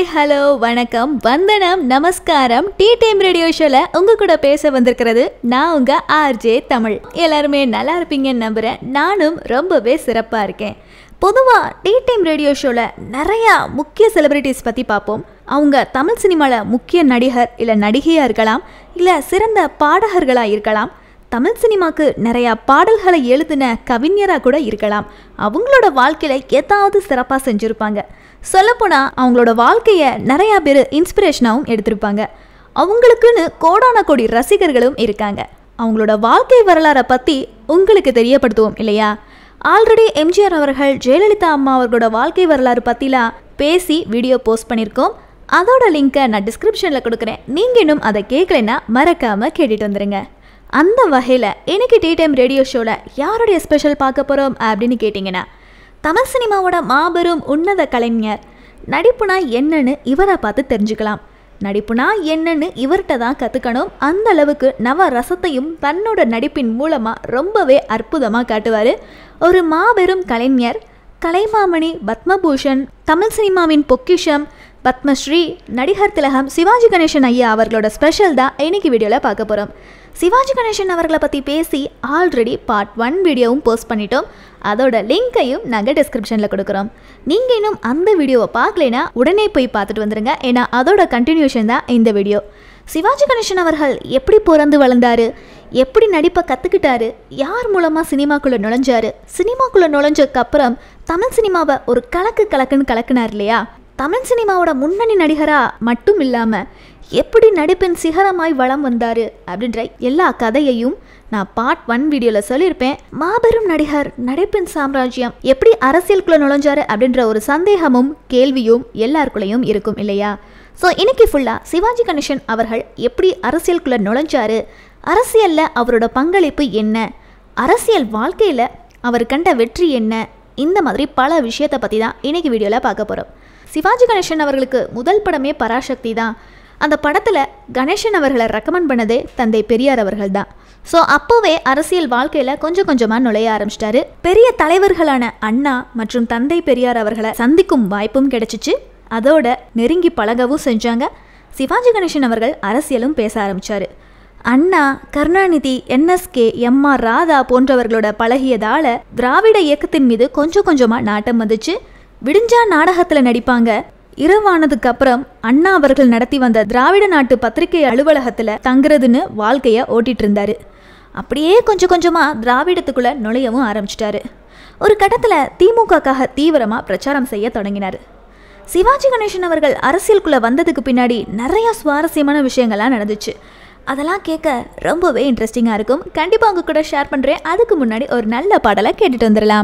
Hello வணக்கம் வந்தனம் நமஸ்காரம் டீ டைம் ரேடியோ ஷோல உங்க கூட பேச வந்திருக்கிறது நான் உங்க ஆர்ஜே தமிழ் எல்லாருமே நல்லா இருப்பீங்கன்னு நம்புறேன் நானும் ரொம்பவே சிறப்பா இருக்கேன் பொதுவாக டீ டைம் ரேடியோ ஷோவில் நிறையா முக்கிய செலிபிரிட்டிஸ் பற்றி பார்ப்போம் அவங்க தமிழ் சினிமாவில் முக்கிய நடிகர் இல்லை நடிகையாக இருக்கலாம் இல்லை சிறந்த பாடகர்களாக இருக்கலாம் தமிழ் சினிமாக்கு நிறையா பாடல்களை எழுதின கவிஞராக கூட இருக்கலாம் அவங்களோட வாழ்க்கையில் ஏதாவது சிறப்பாக செஞ்சுருப்பாங்க சொல்லப்போனால் அவங்களோட வாழ்க்கையை நிறையா பேர் இன்ஸ்பிரேஷனாகவும் எடுத்திருப்பாங்க அவங்களுக்குன்னு கோடான கோடி ரசிகர்களும் இருக்காங்க அவங்களோட வாழ்க்கை வரலாறை பற்றி உங்களுக்கு தெரியப்படுத்துவோம் இல்லையா ஆல்ரெடி எம்ஜிஆர் அவர்கள் ஜெயலலிதா அம்மா அவர்களோட வாழ்க்கை வரலாறு பற்றிலாம் பேசி வீடியோ போஸ்ட் பண்ணியிருக்கோம் அதோட லிங்க்கை நான் டிஸ்கிரிப்ஷனில் கொடுக்குறேன் நீங்கள் இன்னும் அதை கேட்கலைன்னா மறக்காமல் கேட்டுட்டு வந்துடுங்க அந்த வகையில் இன்னைக்கு டீ டைம் ரேடியோ ஷோவில் யாருடைய ஸ்பெஷல் பார்க்க போகிறோம் அப்படின்னு கேட்டிங்கன்னா தமிழ் சினிமாவோட மாபெரும் உன்னத கலைஞர் நடிப்புனா என்னன்னு இவரை பார்த்து தெரிஞ்சுக்கலாம் நடிப்புனா என்னன்னு இவர்கிட்ட தான் கற்றுக்கணும் அந்த அளவுக்கு நவ ரசத்தையும் தன்னோட நடிப்பின் மூலமாக ரொம்பவே அற்புதமாக காட்டுவார் ஒரு மாபெரும் கலைஞர் கலைமாமணி பத்மபூஷன் தமிழ் சினிமாவின் பொக்கிஷம் பத்மஸ்ரீ நடிகர் திலகம் சிவாஜி கணேசன் ஐயா அவர்களோட ஸ்பெஷல் தான் இன்னைக்கு வீடியோவில் பார்க்க போகிறோம் சிவாஜி கணேசன் அவர்களை பற்றி பேசி ஆல்ரெடி பார்ட் ஒன் வீடியோவும் போஸ்ட் பண்ணிட்டோம் அதோட லிங்க்கையும் நாங்கள் டிஸ்கிரிப்ஷனில் கொடுக்குறோம் நீங்கள் இன்னும் அந்த வீடியோவை பார்க்கலைன்னா உடனே போய் பார்த்துட்டு வந்துடுங்க ஏன்னா அதோட கண்டினியூஷன் தான் இந்த வீடியோ சிவாஜி கணேசன் அவர்கள் எப்படி பிறந்து வளர்ந்தாரு எப்படி நடிப்பை கற்றுக்கிட்டாரு யார் மூலமாக சினிமாக்குள்ளே நுழைஞ்சாரு சினிமாக்குள்ளே நுழைஞ்சதுக்கப்புறம் தமிழ் சினிமாவை ஒரு கலக்கு கலக்குன்னு கலக்குனார் இல்லையா தமிழ் சினிமாவோட முன்னணி நடிகராக மட்டும் இல்லாமல் எப்படி நடிப்பின் சிகரமாய் வளம் வந்தார் அப்படின்ற எல்லா கதையையும் நான் பார்ட் ஒன் வீடியோவில் சொல்லியிருப்பேன் மாபெரும் நடிகர் நடிப்பின் சாம்ராஜ்யம் எப்படி அரசியலுக்குள்ளே நுழைஞ்சாரு அப்படின்ற ஒரு சந்தேகமும் கேள்வியும் எல்லாருக்குள்ளேயும் இருக்கும் இல்லையா ஸோ இன்னைக்கு ஃபுல்லாக சிவாஜி கணேசன் அவர்கள் எப்படி அரசியலுக்குள்ளே நுழைஞ்சாரு அரசியலில் அவரோட பங்களிப்பு என்ன அரசியல் வாழ்க்கையில் அவர் கண்ட வெற்றி என்ன இந்த மாதிரி பல விஷயத்தை பற்றி தான் இன்னைக்கு வீடியோவில் பார்க்க போகிறோம் சிவாஜி கணேசன் அவர்களுக்கு முதல் படமே பராசக்தி தான் அந்த படத்தில் கணேசன் அவர்களை ரெக்கமெண்ட் பண்ணதே தந்தை பெரியார் அவர்கள் தான் ஸோ அப்போவே அரசியல் வாழ்க்கையில் கொஞ்சம் கொஞ்சமாக நுழைய ஆரம்பிச்சிட்டாரு பெரிய தலைவர்களான அண்ணா மற்றும் தந்தை பெரியார் அவர்களை சந்திக்கும் வாய்ப்பும் கிடைச்சிச்சு அதோட நெருங்கி பழகவும் செஞ்சாங்க சிவாஜி கணேசன் அவர்கள் அரசியலும் பேச ஆரம்பிச்சாரு Anna Karunanidhi NSK M R Radha போன்றவர்களோட பழகியதால திராவிட இயக்கத்தின் மீது கொஞ்சம் கொஞ்சமாக நாட்டம் வந்துச்சு விடிஞ்சா நாடகத்தில் நடிப்பாங்க இரவானதுக்கு அப்புறம் அண்ணா அவர்கள் நடத்தி வந்த திராவிட நாட்டு பத்திரிகை அலுவலகத்தில் தங்குறதுன்னு வாழ்க்கையை ஓட்டிட்டு இருந்தாரு அப்படியே கொஞ்சம் கொஞ்சமாக திராவிடத்துக்குள்ள நுழையவும் ஆரம்பிச்சிட்டாரு ஒரு கட்டத்தில் திமுகக்காக தீவிரமாக பிரச்சாரம் செய்ய தொடங்கினார் சிவாஜி கணேசன் அவர்கள் அரசியலுக்குள்ளே வந்ததுக்கு பின்னாடி நிறைய சுவாரஸ்யமான விஷயங்கள்லாம் நடந்துச்சு அதெல்லாம் கேட்க ரொம்பவே இன்ட்ரெஸ்டிங்காக இருக்கும் கண்டிப்பாக உங்க கூட ஷேர் பண்ணுறேன் அதுக்கு முன்னாடி ஒரு நல்ல பாடலை கேட்டுட்டு வந்துடலாம்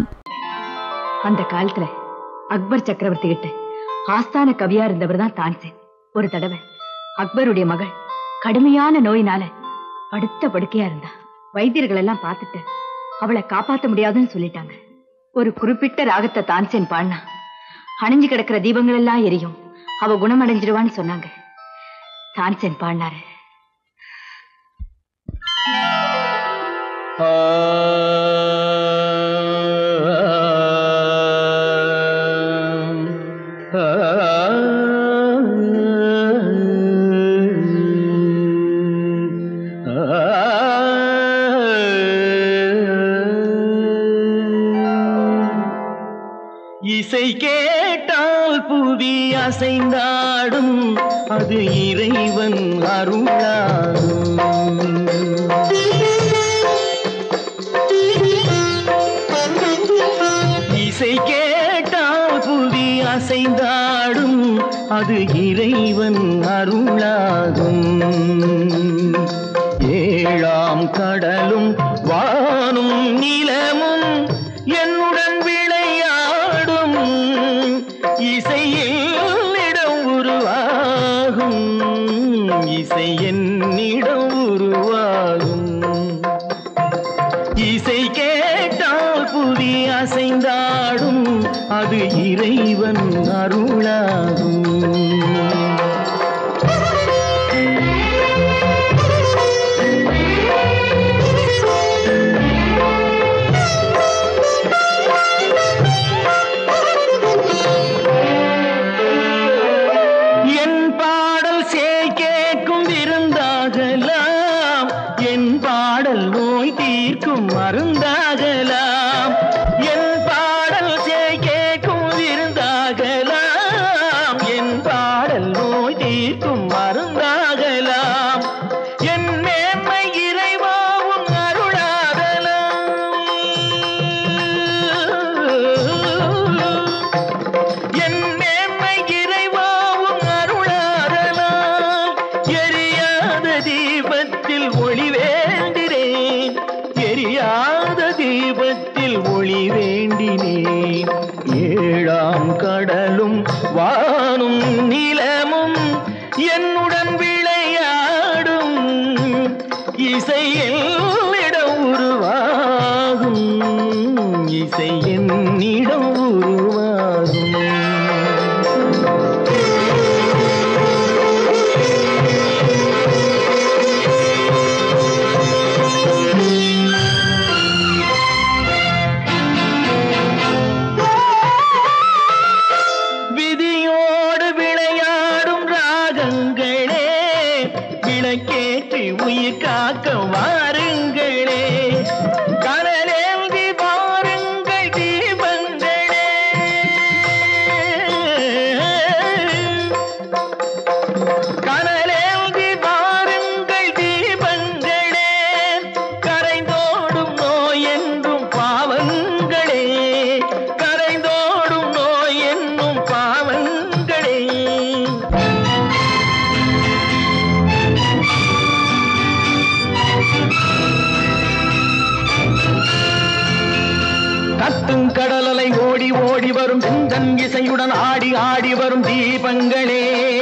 அந்த காலத்துல அக்பர் சக்கரவர்த்தி கிட்ட ஆஸ்தான கவியா இருந்தவர் தான் தான்சேன் ஒரு தடவை அக்பருடைய மகள் கடுமையான நோயினால படுத்த படுக்கையா இருந்தா வைத்தியர்கள் எல்லாம் பார்த்துட்டு அவளை காப்பாத்த முடியாதுன்னு சொல்லிட்டாங்க ஒரு குறிப்பிட்ட ராகத்தை தான்சேன் பாடினா அணிஞ்சு கிடக்கிற தீபங்கள் எல்லாம் எரியும் அவ குணமடைஞ்சிடுவான்னு சொன்னாங்க தான்சேன் பாடினாரு இசை கேட்டால் புவி அசைந்தாடும் அது இறைவன் அருளாகும் இசை கேட்டால் புவி அசைந்தாடும் அது இறைவன் அருளாகும் ஏழாம் கடலும் வானும் நிலமும் என்னுடன் விளையாடும் இசையில் இடம் உருவாகும் இசை என்னிடம் உருவாகும் இசை கேட்டால் புதி அசைந்தாடும் அது இறைவன் அருளாகும் இதயத்தில் ஒளி வேண்டினேன் ஏழாம் கடலும் வானும் நிலமும் என்னுடன் விளையாடும் இசையில் இடம் உருவாகும் இசை என்னிடம் உருவாகும் விதியோடு விளையாடும் ராகங்களே விளக்கேற்றி உயிர் காக்க வாருங்களே கனலேந்தி வாருங்கள் தீபங்களே கனலேந்தி வாருங்கள் தீபங்களே கரைந்தோடும் நோய் என்றும் பாவங்களே கரைந்தோடும் நோய் என்னும் பாவங்களே கத்தும் கடலலை ஓடி ஓடி வரும் செந்தன் இசையுடன் ஆடி ஆடி வரும் தீபங்களே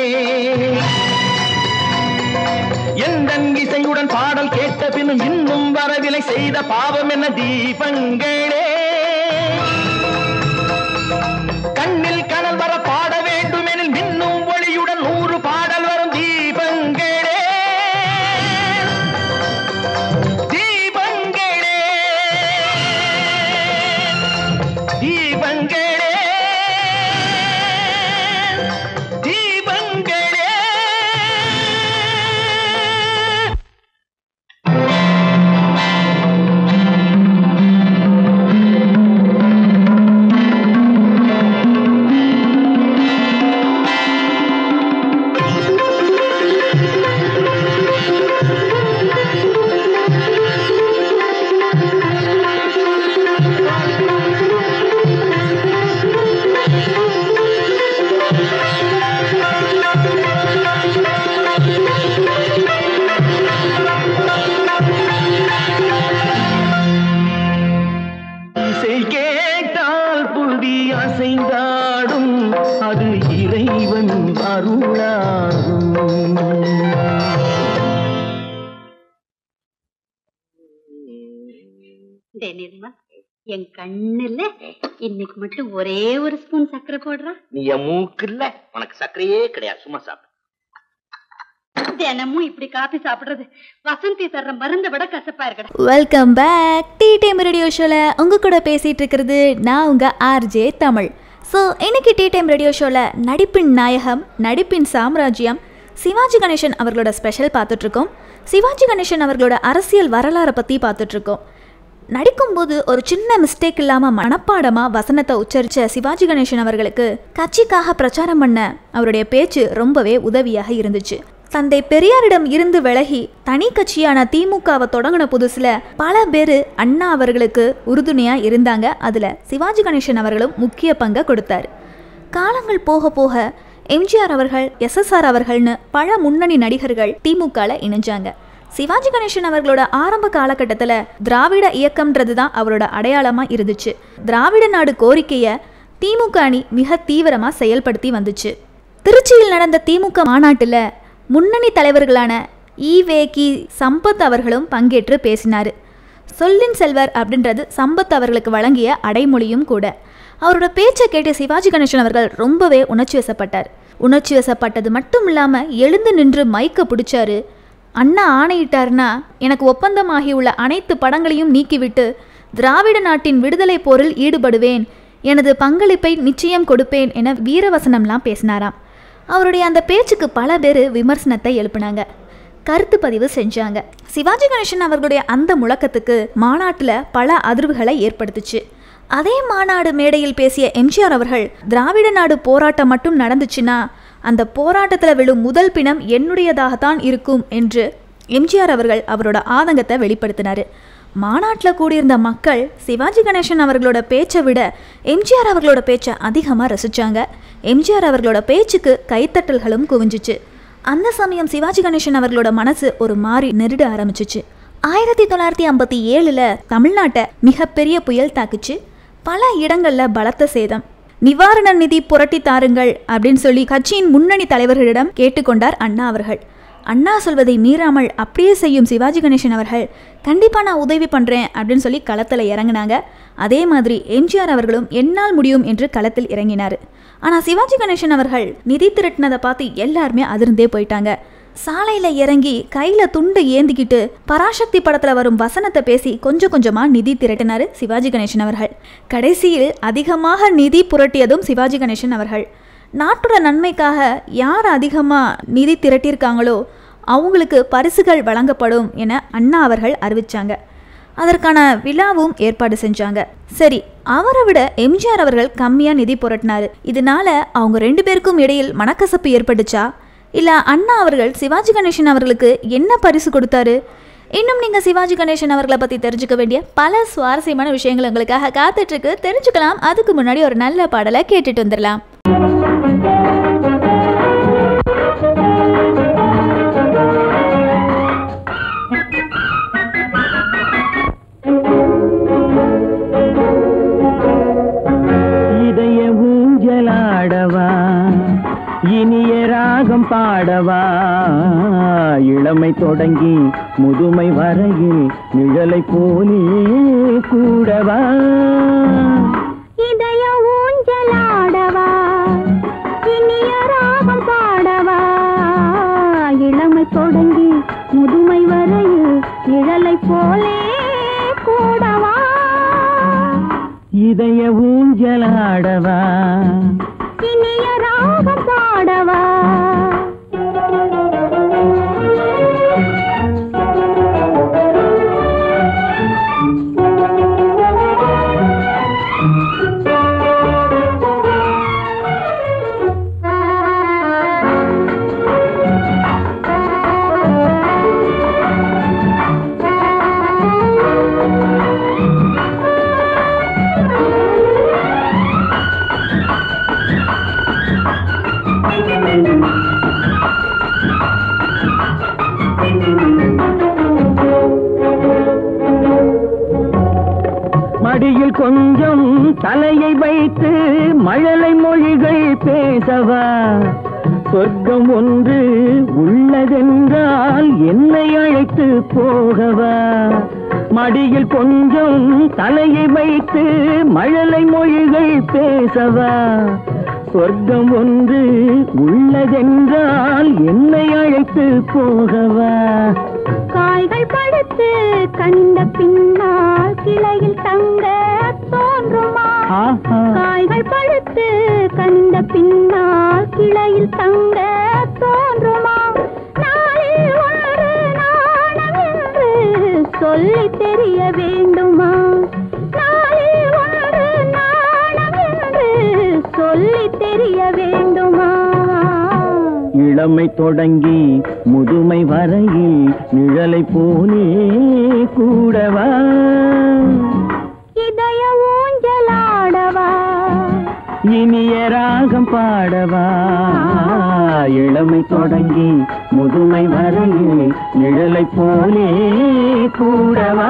எந்தன் இசையுடன் பாடல் கேட்ட பின்னும் இன்னும் வரவில்லை செய்த பாவம் என்ன தீபங்களே கண்ணில் கனல் வர பாட வேண்டுமெனில் மின்னும் ஒளியுடன் நூறு பாடல் வரும் தீபங்களே தீபங்களே தீபங்களே தீபங்களே இசை கேட்டால் புவி அசைந்தாடும் அது இறைவன் அருளாகும் டேய் நிர்மா என் கண்ணுல இன்னைக்கு மட்டும் ஒரே ஒரு ஸ்பூன் சர்க்கரை போடுறா நீ என் மூக்கு இல்ல உனக்கு சர்க்கரையே கிடையாது சும்மா சாப்பிடு தினமும் இப்படி காபி சாப்பிடுறது வசந்தி தர்ற மருந்தை விட கசப்பா இருக்கடா welcome back tea time radio ஷோவில் உங்கள் கூட பேசிகிட்டு இருக்கிறது நான் உங்கள் ஆர்ஜே தமிழ் ஸோ இன்னைக்கு டி டைம் ரேடியோ ஷோவில் நடிப்பின் நாயகம் நடிப்பின் சாம்ராஜ்யம் சிவாஜி கணேசன் அவர்களோட ஸ்பெஷல் பார்த்துட்ருக்கோம் சிவாஜி கணேசன் அவர்களோட அரசியல் வரலாறை பற்றி பார்த்துட்ருக்கோம் நடிக்கும்போது ஒரு சின்ன மிஸ்டேக் இல்லாமல் மனப்பாடமாக வசனத்தை உச்சரித்த சிவாஜி கணேசன் அவர்களுக்கு கட்சிக்காக பிரச்சாரம் பண்ண அவருடைய பேச்சு ரொம்பவே உதவியாக இருந்துச்சு தந்தை பெரியாரிடம் இருந்து விலகி தனி கட்சியான திமுகவை தொடங்கின புதுசுல பல பேர் அண்ணா அவர்களுக்கு உறுதுணையா இருந்தாங்க அதுல சிவாஜி கணேசன் அவர்களும் முக்கிய பங்கை கொடுத்தாரு காலங்கள் போக போக எம்ஜிஆர் அவர்கள் எஸ்எஸ்ஆர் அவர்கள்னு பல முன்னணி நடிகர்கள் திமுகல இணைஞ்சாங்க சிவாஜி கணேசன் அவர்களோட ஆரம்ப காலகட்டத்தில் திராவிட இயக்கம்ன்றது தான் அவரோட அடையாளமாக இருந்துச்சு திராவிட நாடு கோரிக்கையை திமுக அணி மிக தீவிரமாக செயல்படுத்தி வந்துச்சு திருச்சியில் நடந்த திமுக மாநாட்டில் முன்னணி தலைவர்களான ஈவே கி சம்பத் அவர்களும் பங்கேற்று பேசினார் சொல்லின் செல்வர் அப்படின்றது சம்பத் அவர்களுக்கு வழங்கிய அடைமொழியும் கூட அவரோட பேச்சை கேட்டு சிவாஜி கணேசன் அவர்கள் ரொம்பவே உணர்ச்சி வசப்பட்டார் உணர்ச்சி வசப்பட்டது மட்டும் இல்லாமல் எழுந்து நின்று மைக்க பிடிச்சாரு அண்ணா ஆணையிட்டார்னா எனக்கு ஒப்பந்தமாகியுள்ள அனைத்து படங்களையும் நீக்கிவிட்டு திராவிட நாட்டின் விடுதலை போரில் ஈடுபடுவேன் எனது பங்களிப்பை நிச்சயம் கொடுப்பேன் என வீரவசனம்லாம் பேசினாராம் அவருடைய அந்த பேச்சுக்கு பல பேர் விமர்சனத்தை எழுப்பினாங்க கருத்து பதிவு செஞ்சாங்க சிவாஜி கணேசன் அவர்களுடைய அந்த முழக்கத்துக்கு மாநாட்டில் பல அதிர்வுகளை ஏற்படுத்துச்சு அதே மாநாடு மேடையில் பேசிய எம்ஜிஆர் அவர்கள் திராவிட நாடு போராட்டம் மட்டும் நடந்துச்சுன்னா அந்த போராட்டத்தில் விழும் முதல் பிணம் என்னுடையதாகத்தான் இருக்கும் என்று எம்ஜிஆர் அவர்கள் அவரோட ஆதங்கத்தை வெளிப்படுத்தினார் மாநாட்டில் கூடியிருந்த மக்கள் சிவாஜி கணேசன் அவர்களோட பேச்சை விட எம்ஜிஆர் அவர்களோட பேச்சை அதிகமாக ரசித்தாங்க எம்ஜிஆர் அவர்களோட பேச்சுக்கு கைத்தட்டல்களும் குவிஞ்சிச்சு அந்த சமயம் சிவாஜி கணேசன் அவர்களோட மனசு ஒரு மாறி நெருட ஆரம்பிச்சிச்சு ஆயிரத்தி தொள்ளாயிரத்தி ஐம்பத்தி ஏழில் தமிழ்நாட்டை மிகப்பெரிய புயல் தாக்குச்சு பல இடங்களில் பலத்த சேதம் நிவாரண நிதி புரட்டி தாருங்கள் அப்படின்னு சொல்லி கட்சியின் முன்னணி தலைவர்களிடம் கேட்டுக்கொண்டார் அண்ணா அவர்கள் அண்ணா சொல்வதை மீறாமல் அப்படியே செய்யும் சிவாஜி கணேசன் அவர்கள் கண்டிப்பாக நான் உதவி பண்ணுறேன் அப்படின்னு சொல்லி களத்தில் இறங்கினாங்க அதே மாதிரி எம்ஜிஆர் அவர்களும் என்னால் முடியும் என்று களத்தில் இறங்கினார் ஆனால் சிவாஜி கணேசன் அவர்கள் நிதி திரட்டினதை பார்த்து எல்லாருமே அதிர்ந்தே போயிட்டாங்க சாலையில் இறங்கி கையில் துண்டு ஏந்திக்கிட்டு பராசக்தி படத்தில் வரும் வசனத்தை பேசி கொஞ்சம் கொஞ்சமாக நிதி திரட்டினார் சிவாஜி கணேசன் அவர்கள் கடைசியில் அதிகமாக நிதி புரட்டியதும் சிவாஜி கணேசன் அவர்கள் நாட்டோட நன்மைக்காக யார் அதிகமாக நிதி திரட்டியிருக்காங்களோ அவங்களுக்கு பரிசுகள் வழங்கப்படும் என அண்ணா அவர்கள் அறிவிச்சாங்க அதற்கான விழாவும் ஏற்பாடு செஞ்சாங்க சரி அவரை விட எம்ஜிஆர் அவர்கள் கம்மியாக நிதி புரட்டினாரு இதனால அவங்க ரெண்டு பேருக்கும் இடையில் மனக்கசப்பு ஏற்பட்டுச்சா இல்லை அண்ணா அவர்கள் சிவாஜி கணேசன் அவர்களுக்கு என்ன பரிசு கொடுத்தாரு இன்னும் நீங்கள் சிவாஜி கணேசன் அவர்களை பற்றி தெரிஞ்சுக்க வேண்டிய பல சுவாரஸ்யமான விஷயங்கள் உங்களுக்காக காத்துட்ருக்கு தெரிஞ்சுக்கலாம் அதுக்கு முன்னாடி ஒரு நல்ல பாடலை கேட்டுட்டு வந்துடலாம் இதய ஊஞ்சலாடவா இனிய ராகம் பாடவா இளமை தொடங்கி முதுமை வரையில் நிழலை போலே கூடவா இதய ஊஞ்சலாடவா இனிய ராகம் பாடவா இளமை தொடங்கி முதுமை வரையில் நிழலை போலே கூடவா இதய ஊஞ்சலாடவா இனிய ராகம் பாடவா மடியில் கொஞ்சம் தலையை வைத்து மழலை மொழிகள் பேசவா சொர்க்கம் ஒன்று உள்ளதென்றால் என்னை அழைத்து போகவா மடியில் கொஞ்சம் தலையை வைத்து மழலை மொழிகள் பேசவா சொர்க்கம் ஒன்று உள்ளதென்றால் என்னை அழைத்து போகவா காய்கள் படுத்து கனிந்த பின்னால் கிளையில் தங்க தோன்றுமா ஆஹா காய்கள் பழுத்து கனிந்த பின்னால் கிளையில் தங்க தோன்றுமா நாளில் ஒரு நாணம் என்று சொல்லி தெரிய வேண்டுமா நாளில் ஒரு நாணம் என்று சொல்லி தெரிய வேண்டுமா இளமை தொடங்கி முதுமை வரையில் நிழலை போலே கூடவா இதய ஊஞ்சலாடவா இனிய ராகம் பாடவா இளமை தொடங்கி முதுமை வரையில் நிழலை போலே கூடவா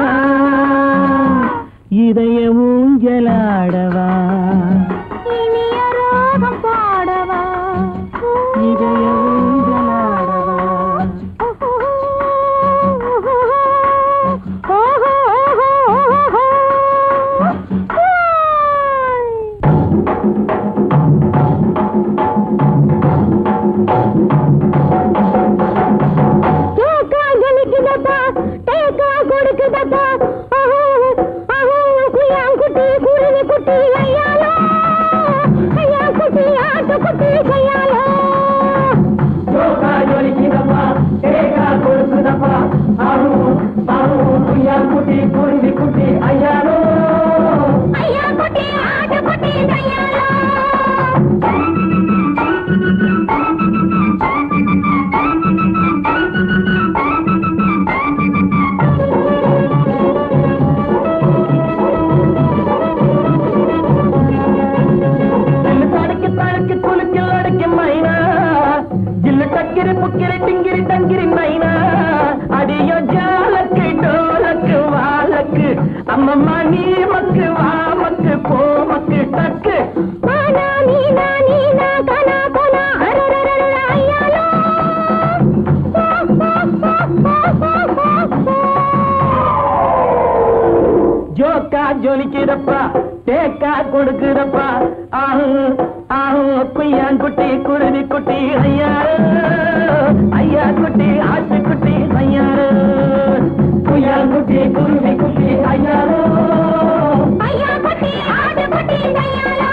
இதய ஊஞ்சலாடவா இனிய ராகம் பாடவா இதய ஊஞ்சலாடவா கேக்கா ஜலிக்குதப்பா, தேக்கா கொடுக்குதப்பா. அஹோ, அஹோ, குயாங்குட்டி, குருவிக்குட்டி, ஐயாலோ. ஐயாக்குட்டி, ஆட்டுக்குட்டி, கையாலோ. ஐயாக்குட்டி, ஆட்டுக்குட்டி, கையாலோ. தேக்கா கொடுக்குதப்பா ஆஹு ஆஹு குய்யாங்குட்டி குருவி குட்டி ஐயாரு ஐயா குட்டி ஆட்டு குட்டி ஐயாரு குய்யாங்குட்டி குருவி குட்டி ஐயாரு ஐயா குட்டி ஆடு குட்டி கையாலோ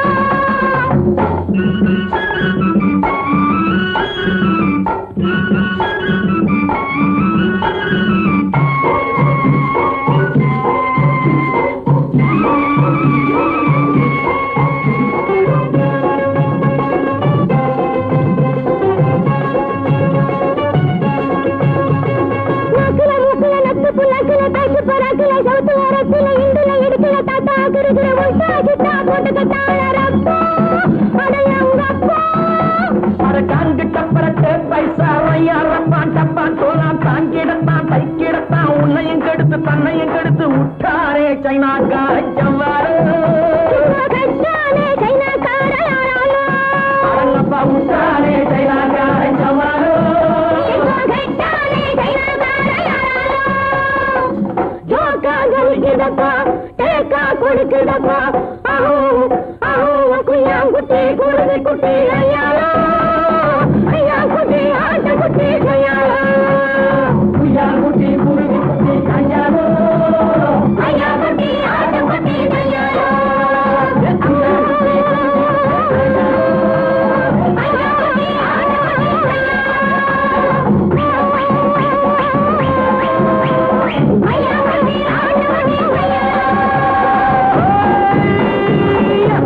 நாக்குல மூக்குல நத்து புல்லாக்குல பேச்சு பராக்குல சவுத்து ஓரத்துல இந்துல இடுக்குல தாத்தா கிருகிற உள்டா கிட்டா போட்டு கட்டாள ரப்பா அடைய உங்க அப்பா அரக்கான்கிட்ட பரட்டு பைசா ஐயா ரப்பான் டப்பான் தோலாம் தாங்கிடத்தான் தைக்கிடத்தான் உன்னையும் கெடுத்து தன்னையும் கெடுத்து விட்டாரே சைனாக்கார ஜவ்வாறு கட்டானே சைனாக்காரலாலோ அடங்கப்பா விட்டாரே சைனாக்கார ஜவ்வாறு கட்டானே சைனாக்காரலாலோ ஜோக்கா கலிக்கிடப்பா டேக்கா கொடுக்கிடப்பா ஆஹோ ஆஹோ குய்யாங்குட்டி குருவி குட்டி ஐயாலோ ஐயா குட்டி ஆட்ட குட்டி கையாலோ குய்யாங்குட்டி குருவி குட்டி கையாலோ ஐயா குட்டி ஆட்ட குட்டி கையாலோ குய்யாங்குட்டி குருவி குட்டி கையாலோ ஐயா குட்டி ஆட்ட குட்டி கையாலோ ஐயா குட்டி ஆட்ட குட்டி கையாலோ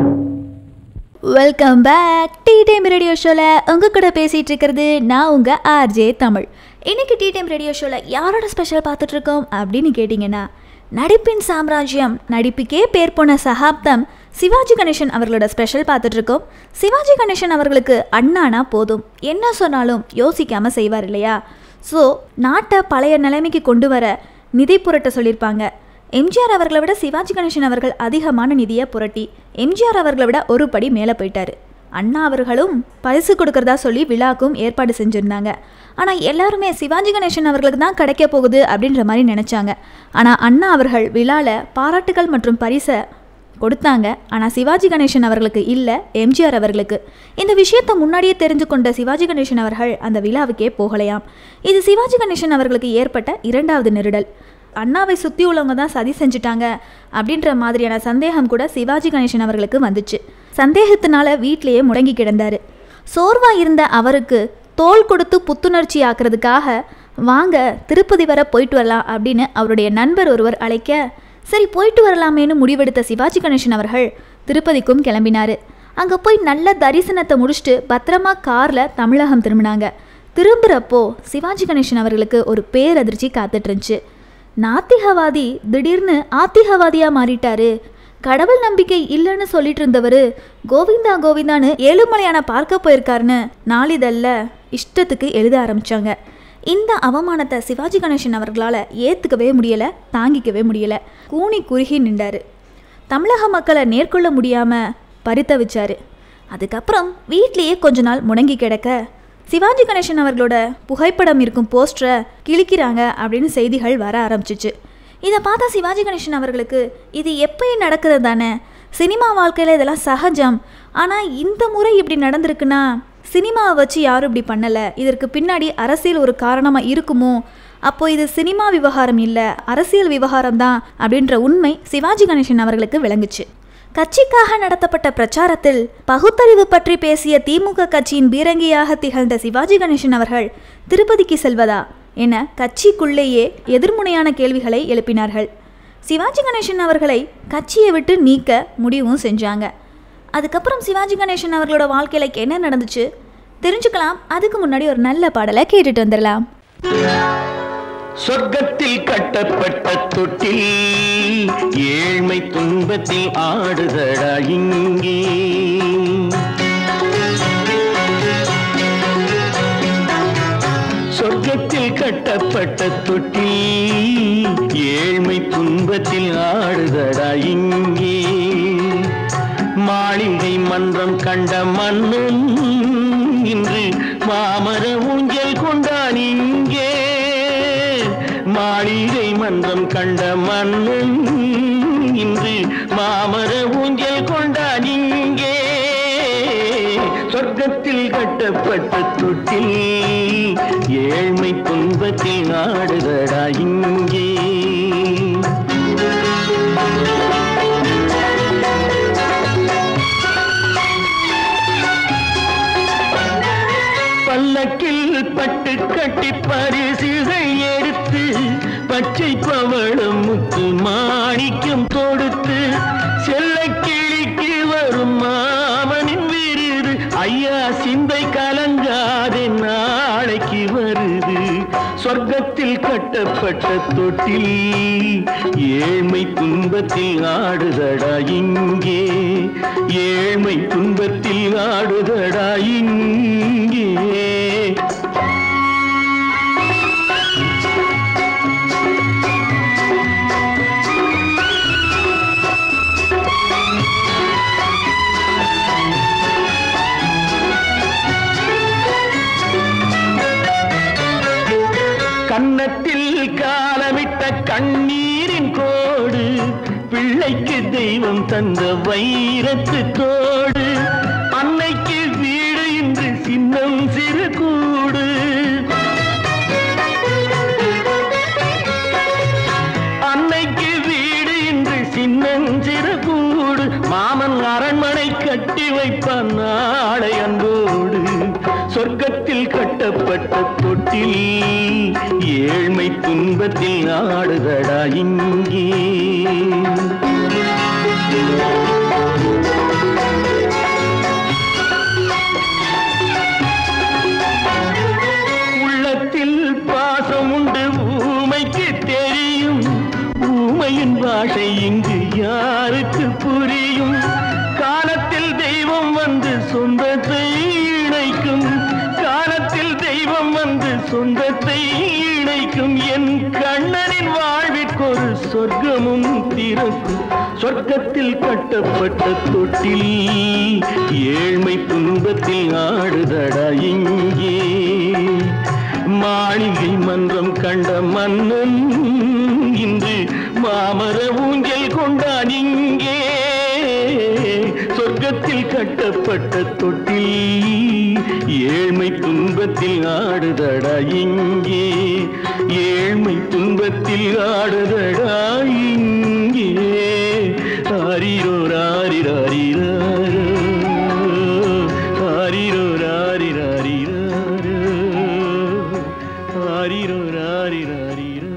welcome back tea time radio ஷோவில் உங்கள் கூட பேசிகிட்டு இருக்கிறது நான் உங்கள் ஆர்ஜே தமிழ் இன்னைக்கு டீ டைம் ரேடியோ ஷோவில் யாரோட ஸ்பெஷல் பார்த்துட்ருக்கோம் அப்படின்னு கேட்டிங்கன்னா நடிப்பின் சாம்ராஜ்யம் நடிப்புக்கே பேர் போன சகாப்தம் சிவாஜி கணேசன் அவர்களோட ஸ்பெஷல் பார்த்துட்ருக்கோம் சிவாஜி கணேசன் அவர்களுக்கு அண்ணானா போதும் என்ன சொன்னாலும் யோசிக்காமல் செய்வார் இல்லையா ஸோ நாட்டை பழைய நிலைமைக்கு கொண்டு வர நிதி புரட்ட சொல்லியிருப்பாங்க எம்ஜிஆர் அவர்களை விட சிவாஜி கணேசன் அவர்கள் அதிகமான நிதியை புரட்டி எம்ஜிஆர் அவர்களை விட ஒரு படி மேலே போயிட்டாரு அண்ணா அவர்களும் பரிசு கொடுக்கறதா சொல்லி விழாக்கும் ஏற்பாடு செஞ்சுருந்தாங்க ஆனால் எல்லாருமே சிவாஜி கணேசன் அவர்களுக்கு தான் கிடைக்க போகுது அப்படின்ற மாதிரி நினச்சாங்க ஆனால் அண்ணா அவர்கள் விழாவில் பாராட்டுகள் மற்றும் பரிசை கொடுத்தாங்க ஆனால் சிவாஜி கணேசன் அவர்களுக்கு இல்லை எம்ஜிஆர் அவர்களுக்கு இந்த விஷயத்தை முன்னாடியே தெரிஞ்சு கொண்ட சிவாஜி கணேசன் அவர்கள் அந்த விழாவுக்கே போகலையாம் இது சிவாஜி கணேசன் அவர்களுக்கு ஏற்பட்ட இரண்டாவது நெருடல் அண்ணாவை சுற்றி உள்ளவங்க தான் சதி செஞ்சுட்டாங்க அப்படின்ற மாதிரியான சந்தேகம் கூட சிவாஜி கணேசன் அவர்களுக்கு வந்துச்சு சந்தேகத்தினால வீட்டிலேயே முடங்கி கிடந்தாரு சோர்வா இருந்த அவருக்கு தோள் கொடுத்து புத்துணர்ச்சி ஆக்குறதுக்காக வாங்க திருப்பதி வர போயிட்டு வரலாம் அப்படின்னு அவருடைய நண்பர் ஒருவர் அழைக்க சரி போயிட்டு வரலாமேன்னு முடிவெடுத்த சிவாஜி கணேசன் அவர்கள் திருப்பதிக்கும் கிளம்பினாரு அங்கே போய் நல்ல தரிசனத்தை முடிச்சுட்டு பத்திரமா காரில் தமிழகம் திரும்பினாங்க திரும்புகிறப்போ சிவாஜி கணேசன் அவர்களுக்கு ஒரு பேரதிர்ச்சி காத்துட்டு இருந்துச்சு நாத்திகவாதி திடீர்னு ஆத்திகவாதியா மாறிட்டாரு கடவுள் நம்பிக்கை இல்லைன்னு சொல்லிட்டு இருந்தவர் கோவிந்தா கோவிந்தான்னு ஏழுமலையான பார்க்க போயிருக்காருன்னு நாளிதழில் இஷ்டத்துக்கு எழுத ஆரம்பிச்சாங்க இந்த அவமானத்தை சிவாஜி கணேசன் அவர்களால் ஏற்றுக்கவே முடியலை தாங்கிக்கவே முடியலை கூனி குறுகி நின்றாரு தமிழக மக்களை நேர்கொள்ள முடியாமல் பரித்தவிச்சாரு அதுக்கப்புறம் வீட்லேயே கொஞ்ச நாள் முடங்கி கிடக்க சிவாஜி கணேசன் அவர்களோட புகைப்படம் இருக்கும் போஸ்டரை கிழிக்கிறாங்க அப்படின்னு செய்திகள் வர ஆரம்பிச்சிச்சு இதை பார்த்தா சிவாஜி கணேசன் அவர்களுக்கு இது எப்பயும் நடக்கிறது தானே சினிமா வாழ்க்கையில் இதெல்லாம் சகஜம் ஆனால் இந்த முறை இப்படி நடந்திருக்குன்னா சினிமாவை வச்சு யாரும் இப்படி பண்ணலை இதற்கு பின்னாடி அரசியல் ஒரு காரணமாக இருக்குமோ அப்போ இது சினிமா விவகாரம் இல்லை அரசியல் விவகாரம் தான் அப்படின்ற உண்மை சிவாஜி கணேசன் அவர்களுக்கு விளங்குச்சு கட்சிக்காக நடத்தப்பட்ட பிரச்சாரத்தில் பகுத்தறிவு பற்றி பேசிய திமுக கட்சியின் பீரங்கியாக திகழ்ந்த சிவாஜி கணேசன் அவர்கள் திருப்பதிக்கு செல்வதா என கட்சிக்குள்ளேயே எதிர்முனையான கேள்விகளை எழுப்பினார்கள் சிவாஜி கணேசன் அவர்களை கட்சியை விட்டு நீக்க முடிவும் செஞ்சாங்க அதுக்கப்புறம் சிவாஜி கணேசன் அவர்களோட வாழ்க்கையில என்ன நடந்துச்சு தெரிஞ்சுக்கலாம் அதுக்கு முன்னாடி ஒரு நல்ல பாடலை கேட்டுட்டு வந்துடலாம் சொர்க்கத்தில் கட்டப்பட்ட தொட்டில் ஏழ்மை துன்பத்தில் ஆடுதடா இங்கே சொர்க்கத்தில் கட்டப்பட்ட தொட்டில் ஏழ்மை துன்பத்தில் ஆடுதடா இங்கே மாளிகை மன்றம் கண்ட மன்னன் இன்று மாமர ஊஞ்சல் கொண்டான் இங்கே மாளிகை மன்றம் கண்ட மன்னன் இன்று மாமர ஊஞ்சல் கொண்டான் இங்கே சொர்க்கத்தில் கட்டப்பட்ட தொட்டில் ஏழ்மை துன்பத்தில் நாடுதடா இங்கே பல்லக்கில் பட்டு கட்டி பரிசுகள் எடுத்து பச்சை பவளம் முத்து மாணிக்கம் தொடுத்து செல்ல கிளிக்கு வரும் மாமனின் விருது ஐயா சிந்தை கலங்காதே நாளைக்கு வருது சொர்க்கத்தில் கட்டப்பட்ட தொட்டில் ஏழ்மை துன்பத்தில் ஆடுதடா இங்கே ஏழ்மை துன்பத்தில் ஆடுதடா இங்கே கன்னத்தில் காலமிட்ட கண்ணீரின் கோடு பிள்ளைக்கு தெய்வம் தந்த வைரத்து தோடு அன்னைக்கு வீடு இன்று சின்னம் சிறு கூடு அன்னைக்கு வீடு இன்று சின்னஞ்சிறு கூடு மாமன் அரண்மனை கட்டி வைப்பான் நாளை அன்போடு சொர்க்கத்தில் கட்டப்பட்ட தொட்டில் ஏழ்மை துன்பத்தில் ஆடுதடா இங்கே உள்ளத்தில் பாசம் உண்டு ஊமைக்கு தெரியும் ஊமையின் பாஷை இங்கு யாருக்கு புரியும் காலத்தில் தெய்வம் வந்து சொந்தத்தை இணைக்கும் காலத்தில் தெய்வம் வந்து சொந்தத்தை இணைக்கும் என் கண்ணனின் வாழ்விற்கொரு சொர்க்கமும் திறக்கும் சொர்க்கத்தில் கட்டப்பட்ட தொட்டில் ஏழ்மை துன்பத்தில் ஆடுதடா இங்கே மாளிகை மன்றம் கண்ட மன்னன் இன்று மாமர ஊஞ்சல் கொண்டான் இங்கே சொர்க்கத்தில் கட்டப்பட்ட தொட்டில் ஏழ்மை துன்பத்தில் ஆடுதடா இங்கே ஏழ்மை துன்பத்தில் ஆடுதடா இங்கே ஆரிரோ ராரிராரிரோ ஆரிரோ ராரிராரிரோ ஆரிரோ ராரிராரிரோ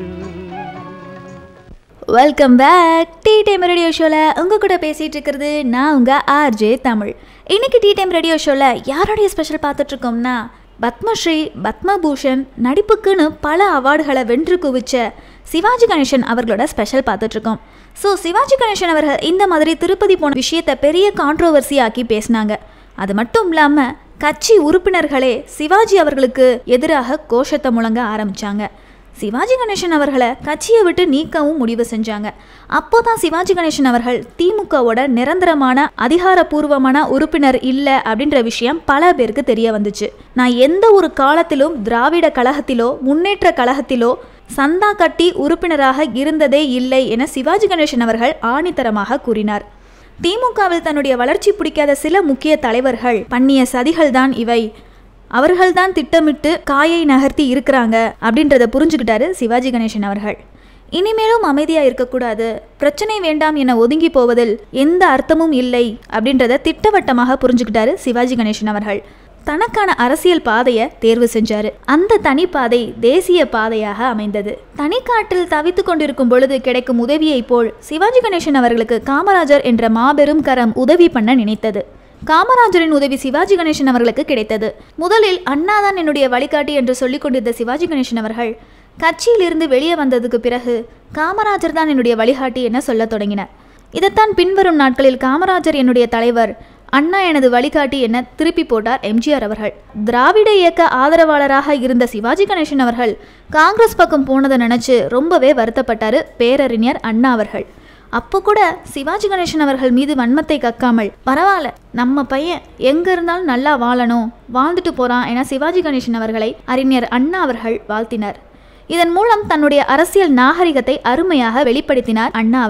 welcome back tea time radio ஷோவில் உங்கள் கூட பேசிகிட்டு இருக்கிறது நான் உங்கள் ஆர்ஜே தமிழ் இன்னைக்கு டீ டைம் ரேடியோ ஷோவில் யாருடைய ஸ்பெஷல் பார்த்துட்ருக்கோம்னா பத்மஸ்ரீ பத்மபூஷன் நடிப்புக்குன்னு பல அவார்டுகளை வென்று குவிச்ச சிவாஜி கணேசன் அவர்களோட ஸ்பெஷல் பார்த்துட்ருக்கோம் ஸோ சிவாஜி கணேசன் அவர்கள் இந்த மாதிரி திருப்பதி போன விஷயத்தை பெரிய கான்ட்ரோவர்சி ஆக்கி பேசினாங்க அது மட்டும் இல்லாமல் கட்சி உறுப்பினர்களே சிவாஜி அவர்களுக்கு எதிராக கோஷத்தை முழங்க ஆரம்பிச்சாங்க சிவாஜி கணேசன் அவர்களை கட்சியை விட்டு நீக்கவும் முடிவு செஞ்சாங்க அப்போதான் சிவாஜி கணேசன் அவர்கள் திமுகவோட நிரந்தரமான அதிகாரப்பூர்வமான உறுப்பினர் இல்லை அப்படின்ற விஷயம் பல பேருக்கு தெரிய வந்துச்சு நான் எந்த ஒரு காலத்திலும் திராவிட கழகத்திலோ முன்னேற்ற கழகத்திலோ சந்தா கட்டி உறுப்பினராக இருந்ததே இல்லை என சிவாஜி கணேசன் அவர்கள் ஆணித்தரமாக கூறினார் திமுகவில் தன்னுடைய வளர்ச்சி பிடிக்காத சில முக்கிய தலைவர்கள் பண்ணிய சதிகள்தான் இவை அவர்கள்தான் திட்டமிட்டு காயை நகர்த்தி இருக்கிறாங்க அப்படின்றத புரிஞ்சுக்கிட்டாரு சிவாஜி கணேசன் அவர்கள் இனிமேலும் அமைதியாக இருக்கக்கூடாது பிரச்சனை வேண்டாம் என ஒதுங்கி போவதில் எந்த அர்த்தமும் இல்லை அப்படின்றத திட்டவட்டமாக புரிஞ்சுக்கிட்டாரு சிவாஜி கணேசன் அவர்கள் தனக்கான அரசியல் பாதையை தேர்வு செஞ்சாரு அந்த தனி பாதை தேசிய பாதையாக அமைந்தது தனிக்காட்டில் தவித்து கொண்டிருக்கும் பொழுது கிடைக்கும் உதவியைப் போல் சிவாஜி கணேசன் அவர்களுக்கு காமராஜர் என்ற மாபெரும் கரம் உதவி பண்ண நினைத்தது காமராஜரின் உதவி சிவாஜி கணேசன் அவர்களுக்கு கிடைத்தது முதலில் அண்ணாதான் என்னுடைய வழிகாட்டி என்று சொல்லிக் கொண்டிருந்த சிவாஜி கணேசன் அவர்கள் கட்சியிலிருந்து வெளியே வந்ததுக்கு பிறகு காமராஜர் தான் என்னுடைய வழிகாட்டி என சொல்லத் தொடங்கினார் இதைத்தான் பின்வரும் நாட்களில் காமராஜர் என்னுடைய தலைவர் அண்ணா எனது வழிகாட்டி என திருப்பி போட்டார் எம்ஜிஆர் அவர்கள் திராவிட இயக்க ஆதரவாளராக இருந்த சிவாஜி கணேசன் அவர்கள் காங்கிரஸ் பக்கம் போனதை நினைச்சு ரொம்பவே வருத்தப்பட்டாரு பேரறிஞர் அண்ணா அவர்கள் அப்போ கூட சிவாஜி கணேசன் அவர்கள் மீது வன்மத்தை கக்காமல் பரவாயில்ல நம்ம பையன் எங்க இருந்தாலும் நல்லா வாழணும் வாழ்ந்துட்டு போறான் என சிவாஜி கணேசன் அவர்களை அறிஞர் அண்ணா அவர்கள் வாழ்த்தினார் இதன் மூலம் தன்னுடைய அரசியல் நாகரிகத்தை அருமையாக வெளிப்படுத்தினார் அண்ணா அவர்கள்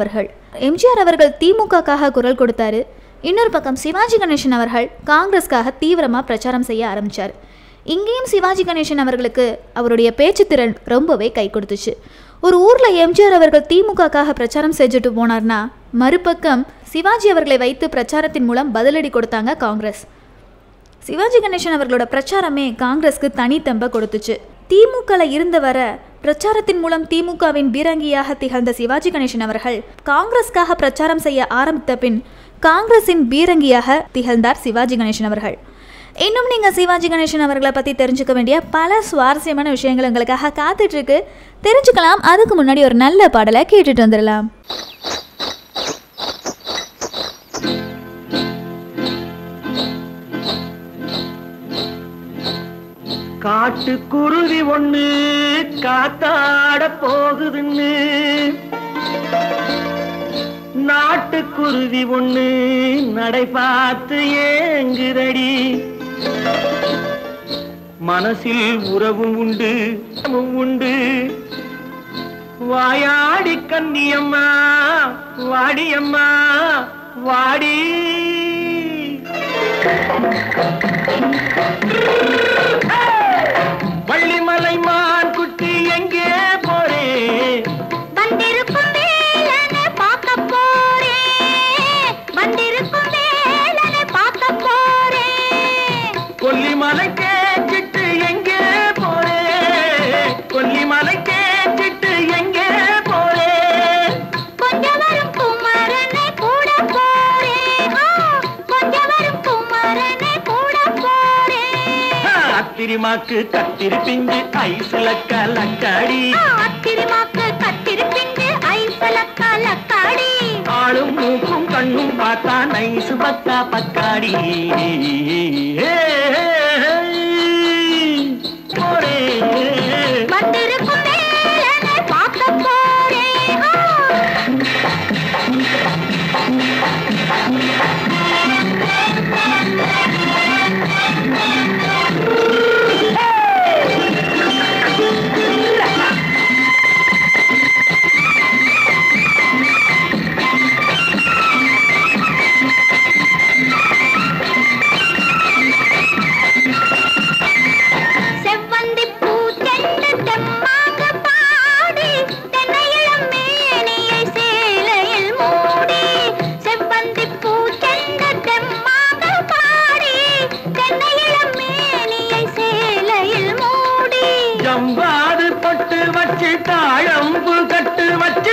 எம்ஜிஆர் அவர்கள் திமுகக்காக குரல் கொடுத்தாரு இன்னொரு பக்கம் சிவாஜி கணேசன் அவர்கள் காங்கிரஸ்க்காக தீவிரமாக பிரச்சாரம் செய்ய ஆரம்பித்தார் இங்கேயும் சிவாஜி கணேசன் அவர்களுக்கு அவருடைய பேச்சு திறன் ரொம்பவே கை கொடுத்துச்சு ஒரு ஊரில் எம்ஜிஆர் அவர்கள் திமுகக்காக பிரச்சாரம் செஞ்சுட்டு போனார்னா மறுபக்கம் சிவாஜி அவர்களை வைத்து பிரச்சாரத்தின் மூலம் பதிலடி கொடுத்தாங்க காங்கிரஸ் சிவாஜி கணேசன் அவர்களோட பிரச்சாரமே காங்கிரஸ்க்கு தனித்தம்ப கொடுத்துச்சு திமுகல இருந்த வர பிரச்சாரத்தின் மூலம் திமுகவின் பீரங்கியாக திகழ்ந்த சிவாஜி கணேசன் அவர்கள் காங்கிரஸ்க்காக பிரச்சாரம் செய்ய ஆரம்பித்த பின் காங்கிரசின் பீரங்கியாக திகழ்ந்தார் சிவாஜி கணேசன் அவர்கள் இன்னும் நீங்கள் சிவாஜி கணேசன் அவர்களை பற்றி தெரிஞ்சுக்க வேண்டிய பல சுவாரஸ்யமான விஷயங்கள் உங்களுக்காக காத்துட்டு இருக்கு தெரிஞ்சுக்கலாம் அதுக்கு முன்னாடி ஒரு நல்ல பாடலை கேட்டுட்டு வந்துடலாம் காட்டு குருவி ஒண்ணு காத்தாட போகுதுன்னு நாட்டுக்குருவி ஒண்ணு நடை பார்த்து ஏங்குதடி மனசில் உறவும் உண்டு உறவும் உண்டு வாயாடி கன்னியம்மா வாடியம்மா வாடி வள்ளிமலை மான் குட்டி எங்கே போறே வந்திருக்கும் வேலனை பார்க்க போறேன் வந்திருக்கும் வேலனை பார்க்க போறேன் கொல்லிமலை கேட்டுட்டு எங்கே போறே கொல்லிமலை கேட்டுட்டு எங்கே போறே கொஞ்சம் வரும் குமரனை கூட போறேன் ஆ, கொஞ்சம் வரும் குமரனை கூட போறேன் அத்திரிமாக்கு கத்திரி பிஞ்சு ஐசுல கலக்காடி ஆ, அத்திருமாக்கு கத்திருப்பிண்டு ஐசல கலக்காடி ஆளும் மூக்கும் கண்ணும் பார்த்தா நைசு பக்கா பக்காடி போறே வந்திருக்கும் வேலனை பார்க்க போறேன் ஆ. செவ்வந்தி பூச்செண்டு தெம்மாக பாடி தென்னையிளம் மேனியை சேலையில் மூடி செவ்வந்தி பூச்செண்டு தெம்மாக பாடி தென்னையிளம் மேனியை சேலையில் மூடி ஜம்பாது பொட்டு வச்சு தாழம்பு கட்டு வச்சு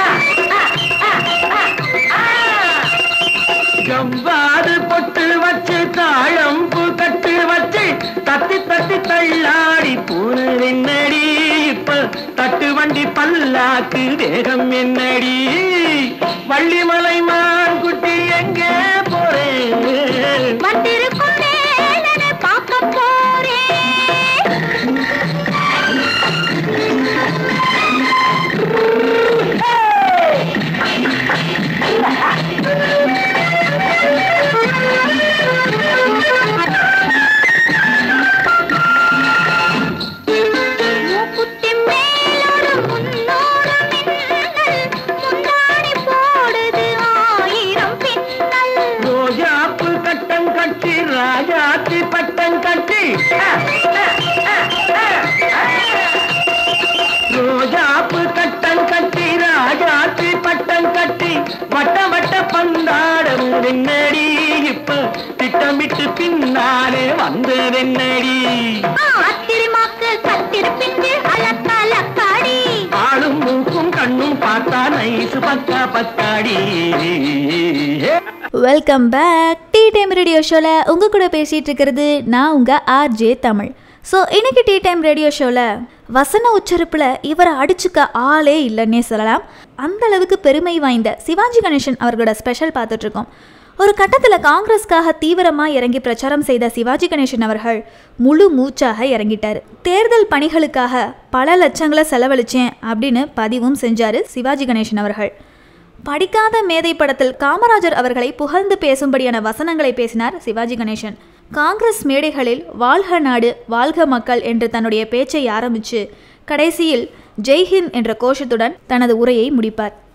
ஜம்பாது பொட்டு வச்சு தாழம்பு கட்டு வச்சு தத்தி தத்தி தள்ளாடி பூனு என்னடி இப்ப தட்டு வண்டி பல்லாக்கு வேகம் என்னடி வள்ளிமலை மான் குட்டி எங்கே போறேன் வந்திருக்கும் வேலனை பார்க்க போறேன் மூக்குத்தி மேலோடு முன்னோடு மின்னல் முந்தாணி போடுது ஆயிரம் பின்னல் ரோஜாப்பு கட்டம் கட்டி ராஜாத்தி பட்டம் கட்டி ரோஜாப்பு கட்டம் கட்டி ராஜாத்தி பட்டம் கட்டி வட்ட வட்ட பந்தாடம் வெண்ணடி இப்ப திட்டமிட்டு பின்னாலே வந்ததென்னடி ஆத்திரமாக்கு கத்திருப்பிண்டு அலக்கலக்காடி ஆளும் மூக்கும் கண்ணும் பார்த்தா நைசு பக்கா பக்காடி welcome back tea time radio ஷோவில் உங்கள் கூட பேசிகிட்டு இருக்கிறது நான் உங்கள் ஆர்ஜே தமிழ் ஸோ இன்னைக்கு டீ டைம் ரேடியோ ஷோவில் வசன உச்சரிப்பில் இவரை அடிச்சுக்க ஆளே இல்லைன்னே சொல்லலாம் அந்த அளவுக்கு பெருமை வாய்ந்த சிவாஜி கணேசன் அவர்களோட ஸ்பெஷல் பார்த்துட்ருக்கோம் ஒரு கட்டத்தில் காங்கிரஸ்க்காக தீவிரமாக இறங்கி பிரச்சாரம் செய்த சிவாஜி கணேசன் அவர்கள் முழு மூச்சாக இறங்கிட்டார் தேர்தல் பணிகளுக்காக பல லட்சங்களை செலவழிச்சேன் அப்படின்னு பதிவும் செஞ்சார் சிவாஜி கணேசன் அவர்கள் படிக்காத மேதை படத்தில் காமராஜர் அவர்களை புகழ்ந்து பேசும்படியான வசனங்களை பேசினார் சிவாஜி கணேசன் காங்கிரஸ் மேடைகளில் வாழ்க நாடு வாழ்க மக்கள் என்று தன்னுடைய பேச்சை ஆரம்பித்து கடைசியில் ஜெய்ஹிந்த் என்ற கோஷத்துடன் தனது உரையை முடிப்பார்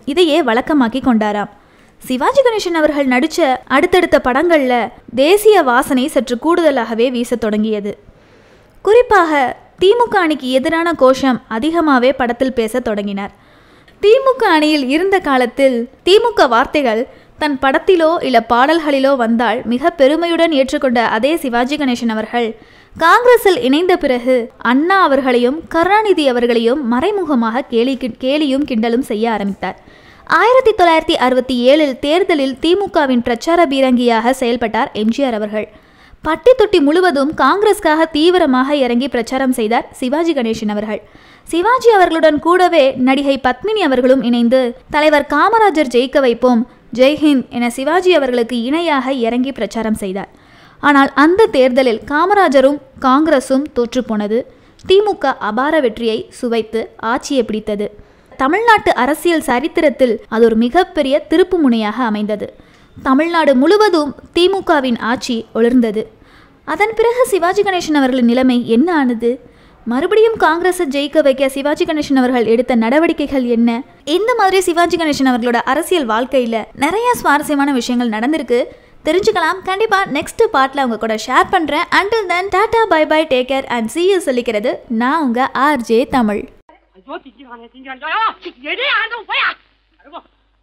இதையே வழக்கமாக்கி கொண்டாராம் சிவாஜி கணேசன் அவர்கள் நடித்த அடுத்தடுத்த படங்களில் தேசிய வாசனை சற்று கூடுதலாகவே வீசத் தொடங்கியது குறிப்பாக திமுக அணிக்கு எதிரான கோஷம் அதிகமாகவே படத்தில் பேசத் தொடங்கினார் திமுக அணியில் இருந்த காலத்தில் திமுக வார்த்தைகள் தன் படத்திலோ இல்ல பாடல்களிலோ வந்தால் மிக பெருமையுடன் ஏற்றுக்கொண்ட அதே சிவாஜி கணேசன் அவர்கள் காங்கிரஸில் இணைந்த பிறகு அண்ணா அவர்களையும் கருணாநிதி அவர்களையும் மறைமுகமாக கேலி கேலியும் கிண்டலும் செய்ய ஆரம்பித்தார் ஆயிரத்தி தொள்ளாயிரத்தி அறுபத்தி ஏழில் தேர்தலில் திமுகவின் பிரச்சார பீரங்கியாக செயல்பட்டார் எம்ஜிஆர் அவர்கள் பட்டி தொட்டி முழுவதும் காங்கிரஸ்க்காக தீவிரமாக இறங்கி பிரச்சாரம் செய்தார் சிவாஜி கணேசன் அவர்கள் சிவாஜி அவர்களுடன் கூடவே நடிகை பத்மினி அவர்களும் இணைந்து தலைவர் காமராஜர் ஜெயிக்க வைப்போம் ஜெய்ஹிந்த் என சிவாஜி அவர்களுக்கு இணையாக இறங்கி பிரச்சாரம் செய்தார் ஆனால் அந்த தேர்தலில் காமராஜரும் காங்கிரசும் தோற்றுப்போனது திமுக அபார வெற்றியை சுவைத்து ஆட்சியை பிடித்தது தமிழ்நாட்டு அரசியல் சரித்திரத்தில் அது ஒரு மிகப்பெரிய திருப்பு முனையாக அமைந்தது தமிழ்நாடு முழுவதும் திமுகவின் ஆட்சி ஒளிர்ந்தது அதன் பிறகு சிவாஜி கணேசன் அவர்களின் நிலைமை என்ன ஆனது மறுபடியும் காங்கிரஸை ஜெயிக்க வைக்க சிவாஜி கணேசன் அவர்கள் எடுத்த நடவடிக்கைகள் என்ன இந்த மாதிரி சிவாஜி கணேசன் அவர்களோட அரசியல் வாழ்க்கையில நிறைய சுவாரஸ்யமான விஷயங்கள் நடந்திருக்கு தெரிஞ்சுக்கலாம் கண்டிப்பா நெக்ஸ்ட் பார்ட்ல உங்க கூட ஷேர் பண்றேன் until then tata bye bye take care and see you சொல்லிக்கிறது நான் உங்க ஆர்ஜே தமிழ் ஐயோ திங்கிறானே திங்கிறான் ஐயோ எடி ஆண்டவன் போயா அருகோ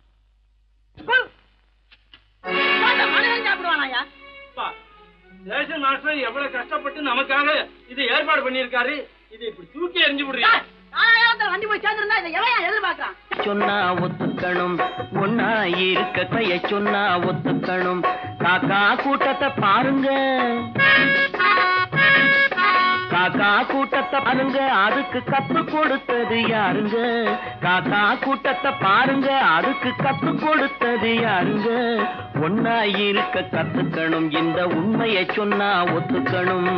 மனிதன் சாப்பிடுவானாயா ரேஷன் மாஸ்டர் எவ்வளவு கஷ்டப்பட்டு நமக்காக இது ஏற்பாடு பண்ணியிருக்காரு இது இப்படி தூக்கி எறிஞ்சு விடுறீங்க நாலாயிரத்துல வண்டி போய் சேர்ந்திருந்தா இதை எவன் எதிர்பார்க்கறான் சொன்னா ஒத்துக்கணும் ஒன்னா இருக்க கைய சொன்னா ஒத்துக்கணும் காக்கா கூட்டத்தை பாருங்க காக்கா கூட்டத்தை பாருங்க அதுக்கு கத்து கொடுத்தது யாருங்க காக்கா கூட்டத்தை பாருங்க அதுக்கு கத்து கொடுத்தது யாருங்க ஒன்னா இருக்க கத்துக்கணும் இந்த உண்மையை சொன்னா ஒத்துக்கணும்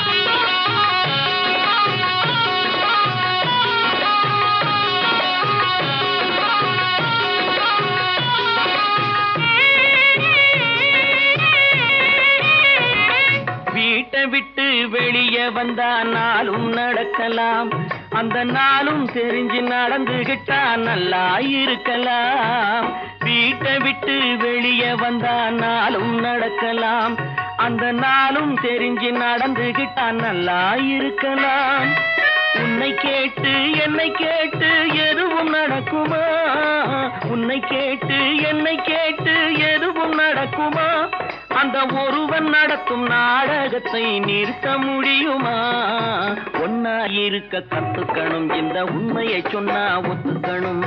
வீட்டை விட்டு வெளியே வந்தா நாளும் நடக்கலாம் அந்த நாளும் தெரிஞ்சு நடந்துகிட்டா நல்லா இருக்கலாம் வீட்டை விட்டு வெளியே வந்தா நாளும் நடக்கலாம் அந்த நாளும் தெரிஞ்சு நடந்துகிட்டா நல்லா இருக்கலாம் உன்னை கேட்டு என்னை கேட்டு எதுவும் நடக்குமா உன்னை கேட்டு என்னை கேட்டு எதுவும் நடக்குமா அந்த ஒருவன் நடத்தும் நாடகத்தை நிறுத்த முடியுமா ஒன்னா இருக்க கத்துக்கணும் இந்த உண்மையை சொன்னா ஒத்துக்கணும்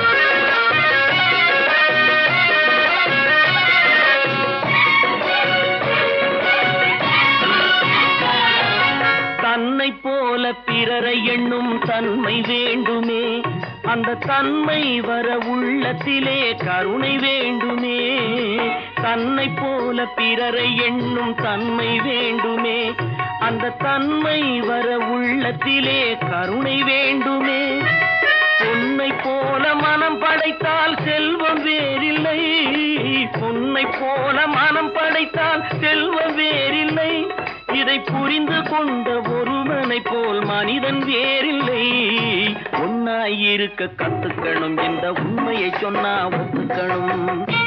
தன்னை போல பிறரை எண்ணும் தன்மை வேண்டுமே அந்த தன்மை வர உள்ளத்திலே கருணை வேண்டுமே தன்னை போல பிறரை எண்ணும் தன்மை வேண்டுமே அந்த தன்மை வர உள்ளத்திலே கருணை வேண்டுமே பொன்னை போல மனம் படைத்தால் செல்வம் வேறில்லை பொன்னை போல மனம் படைத்தால் செல்வம் வேறில்லை இதை புரிந்து கொண்ட ஒருவனை போல் மனிதன் வேறில்லை ஒன்னாய் இருக்க கத்துக்கணும் என்ற உண்மையை சொன்னா ஒத்துக்கணும்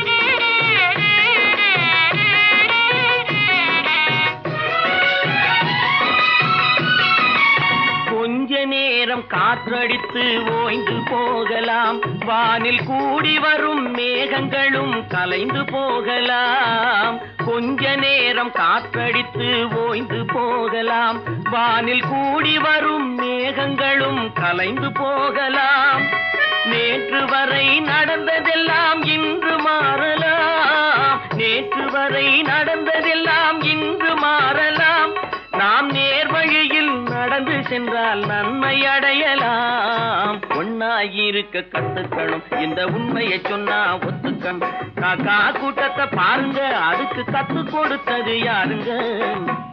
கொஞ்ச நேரம் காற்றடித்து ஓய்ந்து போகலாம் வானில் கூடி வரும் மேகங்களும் கலைந்து போகலாம் கொஞ்ச நேரம் காற்றடித்து ஓய்ந்து போகலாம் வானில் கூடி வரும் மேகங்களும் கலைந்து போகலாம் நேற்று வரை நடந்ததெல்லாம் இன்று மாறலாம் நேற்று வரை நடந்ததெல்லாம் இன்று மாறலாம் நாம் நேர்வழியில் நடந்து சென்றால் நன்மை அடையலாம் ஒன்னாயிருக்க கத்துக்கணும் இந்த உண்மையை சொன்னா ஒத்துக்கணும் காக்கா கூட்டத்தை பாருங்க அதுக்கு கத்து கொடுத்தது யாருங்க